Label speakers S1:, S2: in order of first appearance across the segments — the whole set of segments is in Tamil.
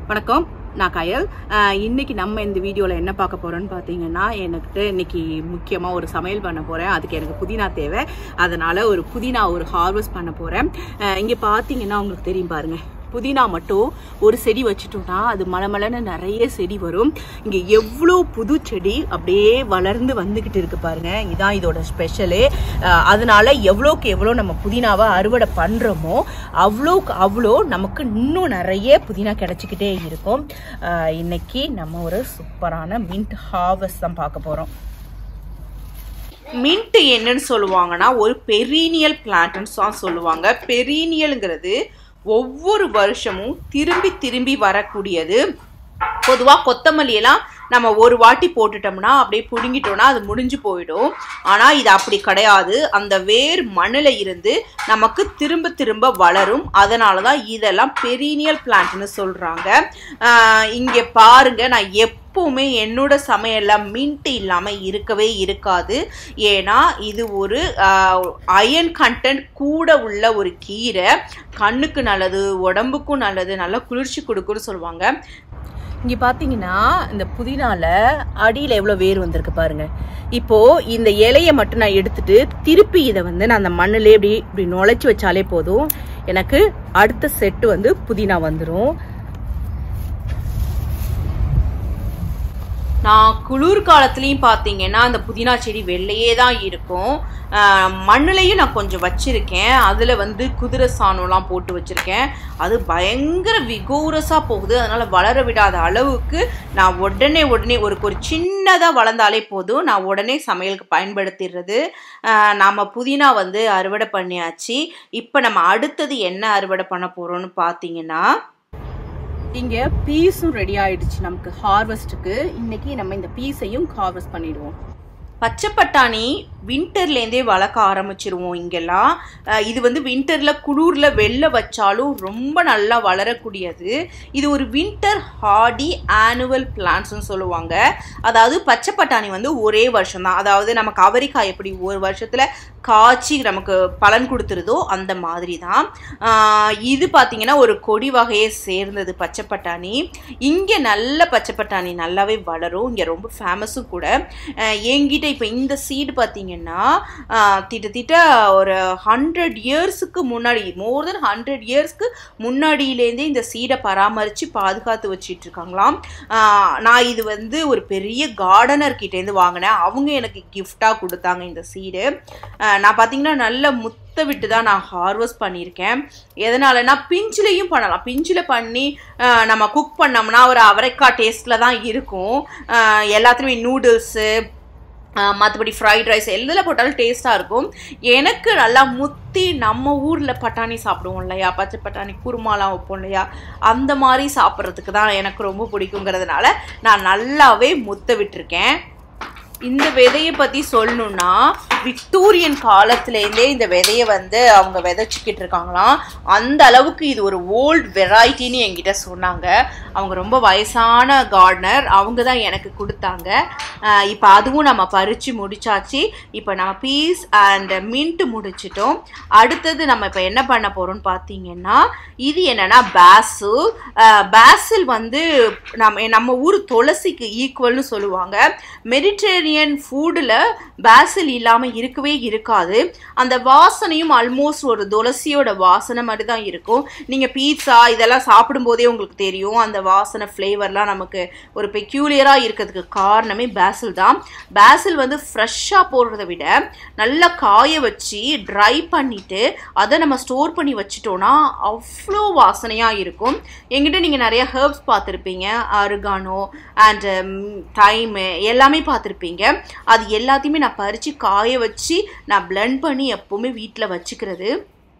S1: வணக்கம் நான் கயல் அஹ் இன்னைக்கு நம்ம இந்த வீடியோவில் என்ன பார்க்க போறோம்னு பார்த்தீங்கன்னா எனக்கு இன்னைக்கு முக்கியமாக ஒரு சமையல் பண்ண போகிறேன் அதுக்கு எனக்கு புதினா தேவை அதனால ஒரு புதினா ஒரு ஹார்வெஸ்ட் பண்ண போகிறேன் இங்கே பார்த்தீங்கன்னா உங்களுக்கு தெரியும் பாருங்க புதினா மட்டும் ஒரு செடி வச்சுட்டோம்னா அது மலமலன்னு நிறைய செடி வரும் இங்கே எவ்வளோ புது செடி அப்படியே வளர்ந்து வந்துக்கிட்டு இருக்கு பாருங்க இதான் இதோட ஸ்பெஷலு அதனால எவ்வளோக்கு எவ்வளோ நம்ம புதினாவை அறுவடை பண்ணுறோமோ அவ்வளோக்கு அவ்வளோ நமக்கு இன்னும் நிறைய புதினா கிடைச்சிக்கிட்டே இருக்கும் அஹ் இன்னைக்கு நம்ம ஒரு சூப்பரான மின்ட் ஹார்வெஸ்ட் தான் பார்க்க போகிறோம்
S2: மின்ட் என்னன்னு சொல்லுவாங்கன்னா ஒரு பெரீனியல் பிளான்ட்னு தான் சொல்லுவாங்க பெரீனியல்ங்கிறது ஒவ்வொரு வருஷமும் திரும்பி திரும்பி வரக்கூடியது பொதுவாக கொத்தமல்லி எல்லாம் நம்ம ஒரு வாட்டி போட்டுட்டோம்னா அப்படியே பிடுங்கிட்டோம்னா அது முடிஞ்சு போயிடும் ஆனால் இது அப்படி கிடையாது அந்த வேர் மண்ணில் இருந்து நமக்கு திரும்ப திரும்ப வளரும் அதனால தான் இதெல்லாம் பெரீனியல் பிளான்ட்னு சொல்கிறாங்க இங்கே பாருங்க நான் எப்பவுமே என்னோட சமையல்ல மின்ட் இல்லாமல் இருக்கவே இருக்காது ஏன்னா இது ஒரு அயன் கண்டென்ட் கூட உள்ள ஒரு கீரை கண்ணுக்கு நல்லது உடம்புக்கும் நல்லது நல்லா குளிர்ச்சி கொடுக்குன்னு சொல்லுவாங்க
S1: இங்கே பார்த்தீங்கன்னா இந்த புதினால அடியில் எவ்வளோ வேர் வந்திருக்கு பாருங்க இப்போ இந்த இலையை மட்டும் நான் எடுத்துட்டு திருப்பி இதை வந்து நான் அந்த மண்ணிலே இப்படி இப்படி நுழைச்சி வச்சாலே போதும் எனக்கு அடுத்த செட்டு வந்து புதினா வந்துடும்
S2: நான் குளிர் காலத்துலேயும் பார்த்தீங்கன்னா அந்த புதினா செடி வெள்ளையே தான் இருக்கும் ஆஹ் மண்ணுலையும் நான் கொஞ்சம் வச்சுருக்கேன் அதில் வந்து குதிரை சாணம்லாம் போட்டு வச்சுருக்கேன் அது பயங்கர விகோரஸாக போகுது அதனால் வளர விடாத அளவுக்கு நான் உடனே உடனே ஒரு ஒரு சின்னதாக வளர்ந்தாலே போதும் நான் உடனே சமையலுக்கு பயன்படுத்திடுறது ஆஹ் நாம புதினா வந்து அறுவடை பண்ணியாச்சு இப்போ நம்ம அடுத்தது என்ன அறுவடை பண்ண போகிறோம்னு பார்த்தீங்கன்னா
S1: இங்க பீஸும் ரெடி ஆயிடுச்சு நமக்கு ஹார்வெஸ்ட்டுக்கு இன்னைக்கு நம்ம இந்த பீஸையும் ஹார்வெஸ்ட் பண்ணிடுவோம்
S2: பச்சை பட்டாணி வின்டர்லேருந்தே வளர்க்க ஆரம்பிச்சிருவோம் இங்கெல்லாம் அஹ் இது வந்து வின்டரில் குளிரில் வெளில வச்சாலும் ரொம்ப நல்லா வளரக்கூடியது இது ஒரு வின்டர் ஹார்டி ஆனுவல் பிளான்ட்ஸ்னு சொல்லுவாங்க அதாவது பச்சை பட்டாணி வந்து ஒரே வருஷம் தான் அதாவது நமக்கு அவரிக்காய் எப்படி ஒரு வருஷத்தில் காய்ச்சி நமக்கு பலன் கொடுத்துருதோ அந்த மாதிரி தான் ஆஹ் இது பார்த்தீங்கன்னா ஒரு கொடி வகையை சேர்ந்தது பச்சை பட்டாணி இங்கே நல்ல பச்சை பட்டாணி நல்லாவே வளரும் இங்கே ரொம்ப ஃபேமஸும் கூட அஹ் என்கிட்ட இப்போ இந்த சீடு பார்த்தீங்கன்னா ஆஹ் திட்டத்திட்ட ஒரு ஹண்ட்ரட் இயர்ஸுக்கு முன்னாடி மோர் தென் ஹண்ட்ரட் இயர்ஸ்க்கு முன்னாடியிலேருந்தே இந்த சீடை பராமரித்து பாதுகாத்து வச்சிட்டு இருக்காங்களாம் ஆஹ் நான் இது வந்து ஒரு பெரிய கார்டனர் கிட்டேருந்து வாங்கினேன் அவங்க எனக்கு கிஃப்டாக கொடுத்தாங்க இந்த சீடு ஆஹ் நான் பார்த்தீங்கன்னா நல்ல முத்த விட்டு தான் நான் ஹார்வெஸ்ட் பண்ணியிருக்கேன் எதனாலனா பிஞ்சிலையும் பண்ணலாம் பிஞ்சில் பண்ணி ஆஹ் நம்ம குக் பண்ணோம்னா ஒரு அவரைக்காய் டேஸ்ட்டில் தான் இருக்கும் ஆஹ் எல்லாத்துலேயுமே நூடுல்ஸு மற்றபடி ஃப்ரைட் ரைஸ் எதில் போட்டாலும் டேஸ்ட்டாக இருக்கும் எனக்கு நல்லா முத்தி நம்ம ஊரில் பட்டாணி சாப்பிடுவோம் இல்லையா பச்சை பட்டாணி குருமாலாம் வைப்போம் இல்லையா அந்த மாதிரி சாப்பிட்றதுக்கு தான் எனக்கு ரொம்ப பிடிக்குங்கிறதுனால நான் நல்லாவே முத்த விட்டுருக்கேன் இந்த விதையை பற்றி சொல்லணுன்னா விக்டோரியன் காலத்துலேருந்தே இந்த விதையை வந்து அவங்க விதைச்சிக்கிட்டு இருக்காங்களாம் அந்த அளவுக்கு இது ஒரு ஓல்டு வெரைட்டின்னு என்கிட்ட சொன்னாங்க அவங்க ரொம்ப வயசான கார்டனர் அவங்க தான் எனக்கு கொடுத்தாங்க இப்போ அதுவும் நம்ம பறித்து முடிச்சாச்சு இப்போ நம்ம பீஸ் அண்ட் மின்ட் முடிச்சிட்டோம் அடுத்தது நம்ம இப்போ என்ன பண்ண போகிறோம்னு பார்த்தீங்கன்னா இது என்னன்னா பேசில் பேசில் வந்து நம்ம நம்ம ஊர் துளசிக்கு ஈக்குவல்னு சொல்லுவாங்க மெடிட்டேரியன் ஃபுட்டில் பேசில் இல்லாமல் இருக்கவே இருக்காது அந்த வாசனையும் ஆல்மோஸ்ட் ஒரு துளசியோட வாசனை மாதிரி தான் இருக்கும் நீங்கள் பீட்சா இதெல்லாம் சாப்பிடும்போதே உங்களுக்கு தெரியும் அந்த வாசனை ஃப்ளேவர்லாம் நமக்கு ஒரு பெக்யூலியராக இருக்கிறதுக்கு காரணமே பேசில் தான் பேசில் வந்து ஃப்ரெஷ்ஷாக போடுறத விட நல்லா காய வச்சு ட்ரை பண்ணிவிட்டு அதை நம்ம ஸ்டோர் பண்ணி வச்சிட்டோன்னா அவ்வளோ வாசனையாக இருக்கும் எங்கிட்ட நீங்கள் நிறைய ஹெர்ப்ஸ் பார்த்துருப்பீங்க அருகானோ அண்ட் தைமு எல்லாமே பார்த்துருப்பீங்க அது எல்லாத்தையுமே நான் பறித்து காய வச்சு நான் பிளெண்ட் பண்ணி எப்போவுமே வீட்டில் வச்சுக்கிறது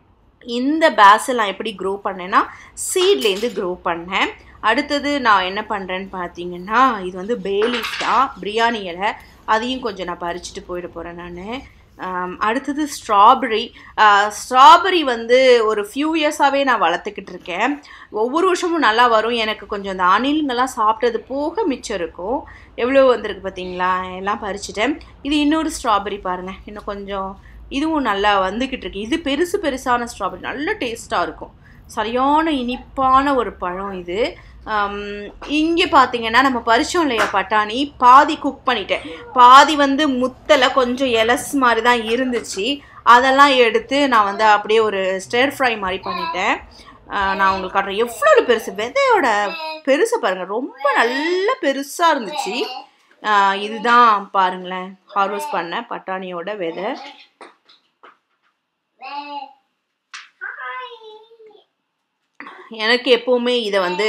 S2: இந்த பேஸில் நான் எப்படி க்ரோ பண்ணேன்னா சீட்லேருந்து க்ரோ பண்ணேன் அடுத்தது நான் என்ன பண்ணுறேன்னு பார்த்தீங்கன்னா இது வந்து பேலீஃப் தான் பிரியாணி இலை அதையும் கொஞ்சம் நான் பறிச்சுட்டு போயிட போகிறேன் நான் ஆம், அடுத்தது ஸ்ட்ராபெரி ஸ்ட்ராபெரி வந்து ஒரு ஃபியூ இயர்ஸாகவே நான் வளர்த்துக்கிட்டு இருக்கேன் ஒவ்வொரு வருஷமும் நல்லா வரும் எனக்கு கொஞ்சம் அந்த அணிலுங்கெல்லாம் சாப்பிட்டது போக மிச்சம் இருக்கும் எவ்வளோ வந்திருக்கு பார்த்தீங்களா எல்லாம் பறிச்சிட்டேன் இது இன்னொரு ஸ்ட்ராபெரி பாருங்கள் இன்னும் கொஞ்சம் இதுவும் நல்லா வந்துக்கிட்டு இருக்கு இது பெருசு பெருசான ஸ்ட்ராபெரி நல்ல டேஸ்ட்டாக இருக்கும் சரியான இனிப்பான ஒரு பழம் இது இங்கே பார்த்தீங்கன்னா நம்ம பறிச்சோம் இல்லையா பட்டாணி பாதி குக் பண்ணிட்டேன் பாதி வந்து முத்தலை கொஞ்சம் எலஸ் மாதிரி தான் இருந்துச்சு அதெல்லாம் எடுத்து நான் வந்து அப்படியே ஒரு ஸ்டேர் ஃப்ரை மாதிரி பண்ணிட்டேன் ஆஹ் நான் உங்களுக்கு காட்டுறேன் எவ்வளோ பெருசு விதையோட பெருசை பாருங்கள் ரொம்ப நல்ல பெருசாக இருந்துச்சு ஆஹ் இதுதான் பாருங்களேன் ஹார்வெஸ்ட் பண்ண பட்டாணியோட விதை எனக்கு எப்போவுமே இதை வந்து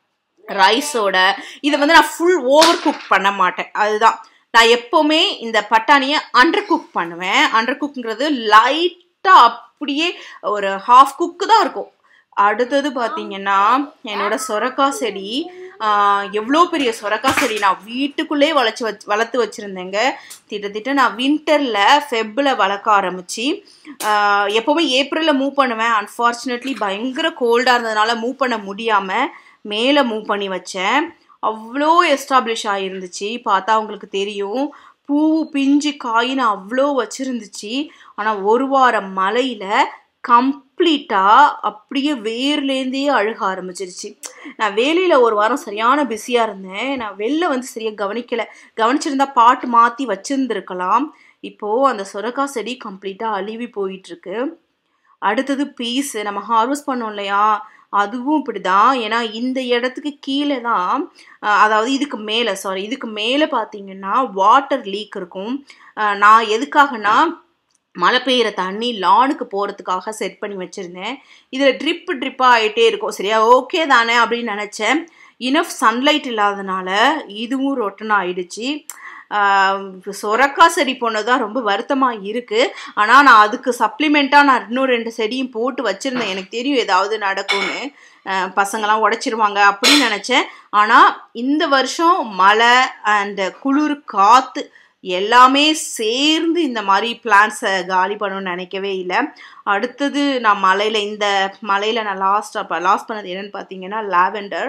S2: ரைஸோட இதை வந்து நான் ஃபுல் ஓவர் குக் பண்ண மாட்டேன் அதுதான் நான் எப்போவுமே இந்த பட்டாணியை அண்டர் குக் பண்ணுவேன் அண்டர் குக்ங்கிறது லைட்டாக அப்படியே ஒரு ஹாஃப் குக்கு தான் இருக்கும் அடுத்தது பார்த்தீங்கன்னா என்னோட சொரக்கா செடி எவ்வளோ பெரிய சொரக்கா செடி நான் வீட்டுக்குள்ளே வளர்ச்சி வச் வளர்த்து வச்சுருந்தேங்க திட்டத்திட்ட நான் வின்டரில் ஃபெப்பில் வளர்க்க ஆரம்பித்து எப்போவுமே ஏப்ரலில் மூவ் பண்ணுவேன் அன்ஃபார்ச்சுனேட்லி பயங்கர கோல்டாக இருந்ததுனால மூவ் பண்ண முடியாமல் மேலே மூவ் பண்ணி வச்சேன் அவ்வளோ எஸ்டாப்ளிஷ் ஆகிருந்துச்சு பார்த்தா உங்களுக்கு தெரியும் பூ பிஞ்சு காயின்னு அவ்வளோ வச்சுருந்துச்சு ஆனால் ஒரு வாரம் மழையில் கம்ப்ளீட்டாக அப்படியே வேர்லேருந்தே அழுக ஆரம்பிச்சிருச்சு நான் வேலையில் ஒரு வாரம் சரியான பிஸியாக இருந்தேன் நான் வெளில வந்து சரியாக கவனிக்கலை கவனிச்சிருந்தா பாட்டு மாற்றி வச்சுருந்துருக்கலாம் இப்போது அந்த சுரக்கா செடி கம்ப்ளீட்டாக அழுவி போயிட்டுருக்கு அடுத்தது பீஸு நம்ம ஹார்வெஸ்ட் பண்ணோம் இல்லையா அதுவும் இப்படி தான் ஏன்னா இந்த இடத்துக்கு கீழே தான் அஹ், அதாவது இதுக்கு மேலே சாரி இதுக்கு மேலே பார்த்தீங்கன்னா வாட்டர் லீக் இருக்கும் அஹ், நான் எதுக்காகனா மழை பெய்கிற தண்ணி லானுக்கு போகிறதுக்காக செட் பண்ணி வச்சுருந்தேன் இதில் ட்ரிப்பு ட்ரிப்பாக ஆகிட்டே இருக்கும் சரியா ஓகே தானே அப்படின்னு நினச்சேன் இனஃப் சன்லைட் இல்லாதனால இதுவும் ரொட்டன் ஆயிடுச்சு ஆஹ் சொரக்கா செடி போனது தான் ரொம்ப வருத்தமாக இருக்குது ஆனால் நான் அதுக்கு சப்ளிமெண்ட்டாக நான் இன்னும் ரெண்டு செடியும் போட்டு வச்சுருந்தேன் எனக்கு தெரியும் ஏதாவது நடக்கும்னு ஆஹ் பசங்களாம் உடைச்சிருவாங்க அப்படின்னு நினச்சேன் ஆனால் இந்த வருஷம் மழை அண்ட் குளிர் காற்று எல்லாமே சேர்ந்து இந்த மாதிரி பிளான்ஸை காலி பண்ணணும்னு நினைக்கவே இல்லை அடுத்தது நான் மலையில் இந்த மலையில் நான் லாஸ்ட் அப்போ லாஸ்ட் பண்ணது என்னென்னு பார்த்தீங்கன்னா லாவெண்டர்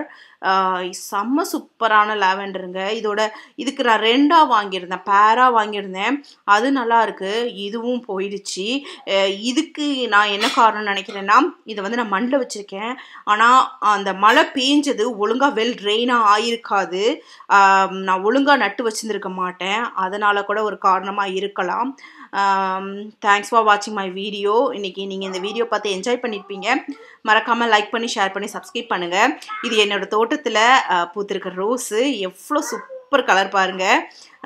S2: செம்ம சூப்பரான லாவெண்டருங்க இதோட இதுக்கு நான் ரெண்டாக வாங்கியிருந்தேன் பேராக வாங்கியிருந்தேன் அது நல்லா இருக்கு இதுவும் போயிடுச்சு அஹ் இதுக்கு நான் என்ன காரணம் நினைக்கிறேன்னா இதை வந்து நான் மண்ணில் வச்சுருக்கேன் ஆனால் அந்த மழை பேஞ்சது ஒழுங்காக வெல் ட்ரெயினாக ஆயிருக்காது ஆம், நான் ஒழுங்காக நட்டு வச்சுருந்துருக்க மாட்டேன் அதனால் கூட ஒரு காரணமாக இருக்கலாம் தேங்க்ஸ் ஃபார் வாட்சிங் மை வீடியோ இன்றைக்கி நீங்கள் இந்த வீடியோ பார்த்து என்ஜாய் பண்ணியிருப்பீங்க மறக்காமல் லைக் பண்ணி ஷேர் பண்ணி சப்ஸ்கிரைப் பண்ணுங்கள் இது என்னோட தோட்டத்தில் பூத்திருக்க ரோஸு எவ்வளோ சூப்பர் கலர் பாருங்கள்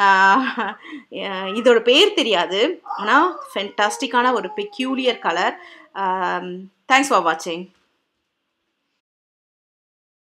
S2: இதோட பேர் தெரியாது ஆனால் ஃபென்டாஸ்டிக்கான ஒரு பெக்யூலியர் கலர் தேங்க்ஸ் ஃபார் வாட்சிங்